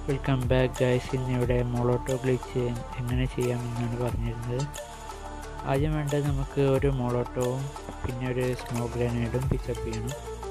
welcome back guys ഇന്നിവിടെ മോളോട്ടോ ക്ലിച്ച് എങ്ങനെ ചെയ്യാമെന്നാണ് പറഞ്ഞിരുന്നത് ആദ്യം വേണ്ടത് നമുക്ക് ഒരു മോളോട്ടോവും പിന്നെ ഒരു സ്മോക്ക് ഗ്രനേഡും പിക്കപ്പ് ചെയ്യണം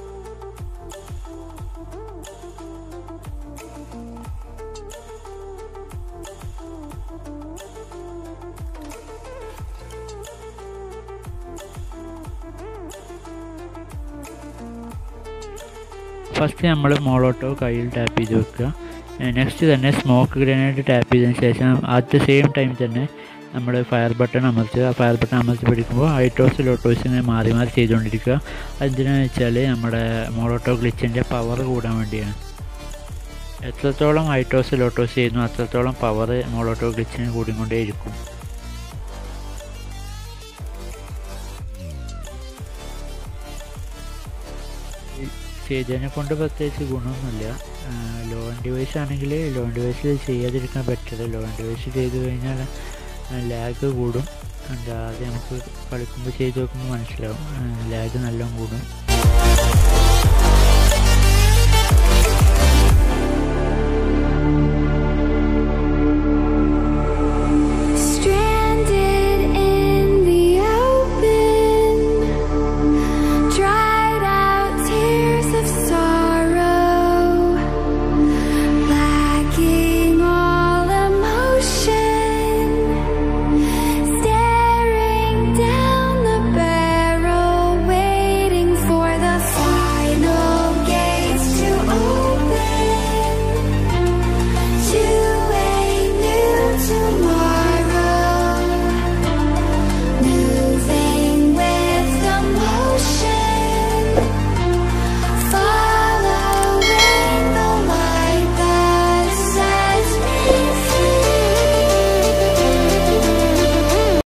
ഫസ്റ്റ് നമ്മൾ മോളോട്ടോ കയ്യിൽ ടാപ്പ് ചെയ്ത് വെക്കുക നെക്സ്റ്റ് തന്നെ സ്മോക്ക് ഗ്രനേഡ് ടാപ്പ് ചെയ്തതിന് ശേഷം അറ്റ് ദ സെയിം ടൈം തന്നെ നമ്മൾ ഫയർ ബട്ടൺ അമർത്തുക ഫയർ ബട്ടൺ അമർത്തി പിടിക്കുമ്പോൾ ഹൈറ്റോസ് ലോട്ടോസ് ഇങ്ങനെ മാറി മാറി ചെയ്തുകൊണ്ടിരിക്കുക അതെന്തിനാന്ന് വെച്ചാൽ നമ്മുടെ മോളോട്ടോ ഗ്ലിച്ചിൻ്റെ പവർ കൂടാൻ വേണ്ടിയാണ് എത്രത്തോളം ഹൈറ്റോസ് ലോട്ടോസ് ചെയ്യുന്നു അത്രത്തോളം പവർ മോളോട്ടോ ഗ്ലിച്ചിന് കൂടിക്കൊണ്ടേയിരിക്കും ചെയ്തതിനെ കൊണ്ട് പ്രത്യേകിച്ച് ഗുണമൊന്നുമില്ല ലോൺ ഡിവൈസ് ആണെങ്കിൽ ലോൺ ഡിവൈസിൽ ചെയ്യാതിരിക്കാൻ ബെറ്റർ ലോൺ ഡിവൈസ് ചെയ്ത് കഴിഞ്ഞാൽ ലാഗ് കൂടും എന്താ അത് നമുക്ക് കളിക്കുമ്പോൾ ചെയ്ത് നോക്കുമ്പോൾ മനസ്സിലാവും ലാഗ് നല്ലോണം കൂടും